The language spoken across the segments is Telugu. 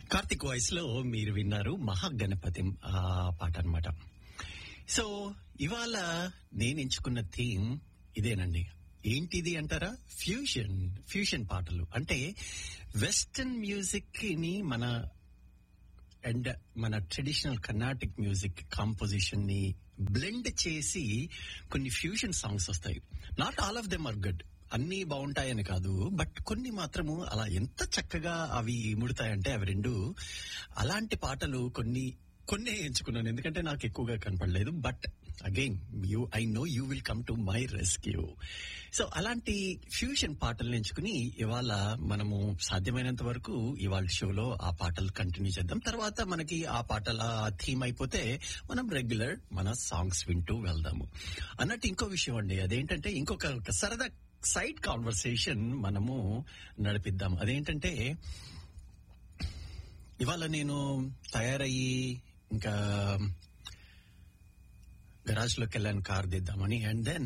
కార్తిక్ వాయిస్ లో మీరు విన్నారు మహాగణపతి ఆ పాట అన్నమాట సో ఇవాళ నేను ఎంచుకున్న థీమ్ ఇదేనండి ఏంటిది అంటారా ఫ్యూషన్ ఫ్యూషన్ పాటలు అంటే వెస్టర్న్ మ్యూజిక్ ని మన అండ్ మన ట్రెడిషనల్ కర్ణాటిక్ మ్యూజిక్ కాంపోజిషన్ ని బ్లెండ్ చేసి కొన్ని ఫ్యూషన్ సాంగ్స్ వస్తాయి not all of them are good అన్ని బాగుంటాయని కాదు బట్ కొన్ని మాత్రము అలా ఎంత చక్కగా అవి ముడతాయంటే అవి రెండు అలాంటి పాటలు కొన్ని కొన్ని ఎంచుకున్నాను ఎందుకంటే నాకు ఎక్కువగా కనపడలేదు but again you I know you will come to my rescue so అలాంటి ఫ్యూషన్ పాటలను ఎంచుకుని ఇవాళ మనము సాధ్యమైనంత వరకు ఇవాళ షోలో ఆ పాటలు కంటిన్యూ చేద్దాం తర్వాత మనకి ఆ పాటల థీమ్ అయిపోతే మనం రెగ్యులర్ మన సాంగ్స్ వింటూ వెళ్దాము అన్నట్టు ఇంకో విషయం అండి అదేంటంటే ఇంకొక ఒక సరదా సైడ్ కాన్వర్సేషన్ మనము నడిపిద్దాం అదేంటంటే ఇవాళ నేను తయారయ్యి ఇంకా గరాజ్ లోకి వెళ్ళాను కార్ దిద్దామని అండ్ దెన్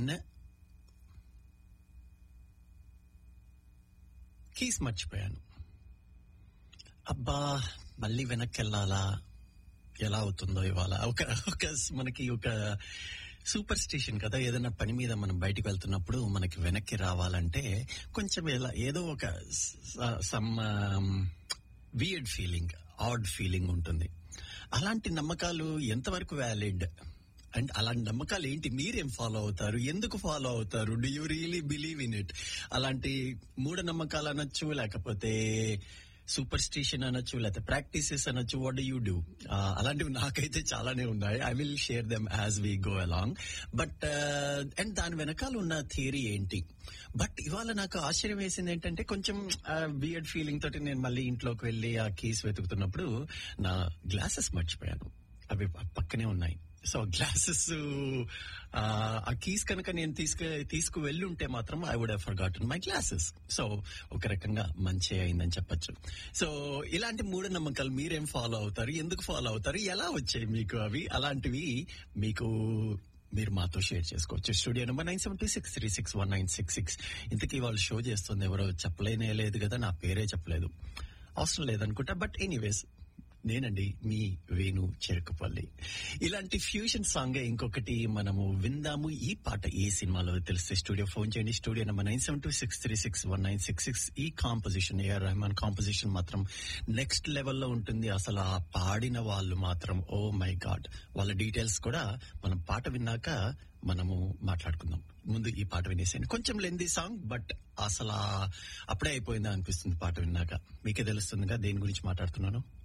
కీస్ మర్చిపోయాను అబ్బా మళ్ళీ వెనక్కి వెళ్ళాలా ఎలా అవుతుందో ఇవాళ ఒక ఒక మనకి ఒక సూపర్ స్టేషన్ కదా ఏదైనా పని మీద మనం బయటికి వెళ్తున్నప్పుడు మనకి వెనక్కి రావాలంటే కొంచెం ఎలా ఏదో ఒక some weird feeling odd feeling ఉంటుంది అలాంటి నమ్మకాలు ఎంతవరకు వ్యాలిడ్ అండ్ అలాంటి నమ్మకాలు ఏంటి మీరేం ఫాలో అవుతారు ఎందుకు ఫాలో అవుతారు do you really believe in it అలాంటి మూఢనమ్మకాలు అనొచ్చు లేకపోతే సూపర్ స్టిషన్ అనొచ్చు లేకపోతే ప్రాక్టీసెస్ అనొచ్చు వాట్ యూ డూ అలాంటివి నాకైతే చాలానే ఉన్నాయి I will share them as we go along but and దాని వెనకాల ఉన్న థియరీ ఏంటి బట్ ఇవాళ నాకు ఆశ్చర్యం వేసింది ఏంటంటే కొంచెం బియర్డ్ ఫీలింగ్ తోటి నేను మళ్ళీ ఇంట్లోకి వెళ్ళి ఆ కీస్ వెతుకుతున్నప్పుడు నా గ్లాసెస్ మర్చిపోయాను అవి పక్కనే ఉన్నాయి సో గ్లాసెస్ ఆ కీస్ కనుక నేను తీసుకు తీసుకు వెళ్ళి ఉంటే మాత్రం I would have forgotten my glasses so ఒక రకంగా మంచి అయిందని చెప్పొచ్చు సో ఇలాంటి మూఢనమ్మకాలు మీరేం ఫాలో అవుతారు ఎందుకు ఫాలో అవుతారు ఎలా వచ్చాయి మీకు అవి అలాంటివి మీకు మీరు మాతో షేర్ చేసుకోవచ్చు studio number nine seven two six three six one nine six six ఇంతకీ వాళ్ళు షో చేస్తుంది ఎవరో చెప్పలేనే లేదు కదా నా పేరే చెప్పలేదు అవసరం లేదనుకుంటా బట్ ఎనీవేస్ నేనండి మీ వేణు చెరుకుపల్లి ఇలాంటి ఫ్యూషన్ సాంగ్ ఇంకొకటి మనము విందాము ఈ పాట ఏ సినిమాలో తెలిస్తే స్టూడియో ఫోన్ చేయండి studio number nine seven two six three six one nine six six ఈ కాంపోజిషన్ ఏఆర్ రెహమాన్ కాంపోజిషన్ మాత్రం నెక్స్ట్ లెవెల్లో ఉంటుంది అసలు ఆ పాడిన వాళ్ళు మాత్రం ఓ మై గాడ్ వాళ్ళ డీటెయిల్స్ కూడా మనం పాట విన్నాక మనము మాట్లాడుకుందాం ముందు ఈ పాట వినేసాను కొంచెం లెంది సాంగ్ బట్ అసలు అప్పుడే అయిపోయిందా అనిపిస్తుంది పాట విన్నాక మీకే తెలుస్తుందిగా దేని గురించి మాట్లాడుతున్నాను